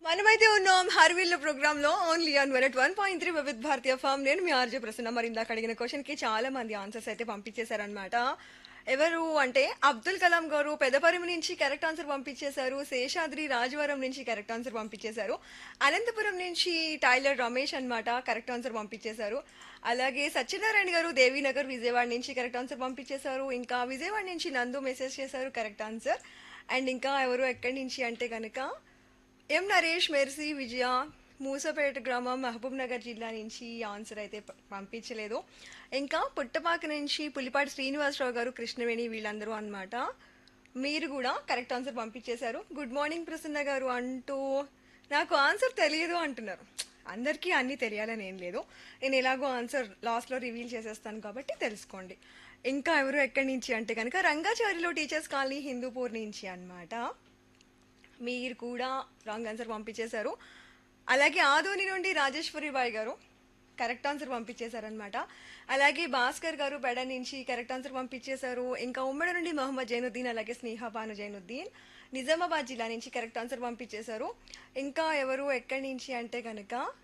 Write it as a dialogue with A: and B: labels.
A: మనమైతే ఉన్నాం హర్విల్ ప్రోగ్రామ్ లో only on one one point three Vividh Bharatiya FM నేను మీ ఆర్జే ప్రసన్న మరి ఇందాక అడిగిన క్వశ్చన్ కి చాలా మంది ఆన్సర్స్ అయితే పంపించేశారనమాట ఎవరు అంటే అబ్దుల్ కలాం గారు పెదపరిమి నుంచి కరెక్ట్ ఆన్సర్ పంపించేశారు శేషాద్రి రాజవరం నుంచి కరెక్ట్ ఆన్సర్ పంపించేశారు అనంతపురం నుంచి టైలర్ రమేష్ అన్నమాట కరెక్ట్ ఆన్సర్ పంపించేశారు అలాగే సత్యనారాయణ గారు దేవీనగర్ విజయవాడ నుంచి కరెక్ట్ ఆన్సర్ పంపించేశారు ఇంకా విజయవాడ నుంచి నందు మెసేజ్ చేశారు కరెక్ట్ ఆన్సర్ అండ్ ఇంకా ఎవరు ఎక్కడి నుంచి అంటే కనుక ఎం నరేష్ మెర్సీ విజయ మూసపేట గ్రామం మహబూబ్ నగర్ జిల్లా నుంచి ఆన్సర్ అయితే ప- పంపించలేదు ఇంకా పుట్టపాక నుంచి పులిపాటి శ్రీనివాసరావు గారు కృష్ణవేణి వీళ్ళందరూ అన్నమాట మీరు కూడా కరెక్ట్ ఆన్సర్ పంపించేశారు గుడ్ మార్నింగ్ ప్రసన్న గారు అంటూ నాకు ఆన్సర్ తెలియదు అంటున్నారు అందరికీ అన్నీ తెలియాలని ఏం లేదు నేను ఎలాగో ఆన్సర్ లాస్ట్లో రివీల్ చేసేస్తాను కాబట్టి తెలుసుకోండి ఇంకా ఎవరు ఎక్కడి నుంచి అంటే కనుక రంగాచారిలో టీచర్స్ కాలనీ హిందూపూర్ నుంచి అన్నమాట మీరు కూడా రాంగ్ ఆన్సర్ పంపించేశారు అలాగే ఆదోని నుండి రాజేశ్వరి బాయ్ గారు కరెక్ట్ ఆన్సర్ పంపించేశారనమాట అలాగే భాస్కర్ గారు పెడ నుంచి కరెక్ట్ ఆన్సర్ పంపించేశారు ఇంకా ఉమ్మడి నుండి మొహమ్మద్ జైనుద్దీన్ అలాగే స్నేహ బాను జైనుద్దీన్ నిజామాబాద్ జిల్లా నుంచి కరెక్ట్ ఆన్సర్ పంపించేశారు ఇంకా ఎవరు ఎక్కడి నుంచి అంటే కనుక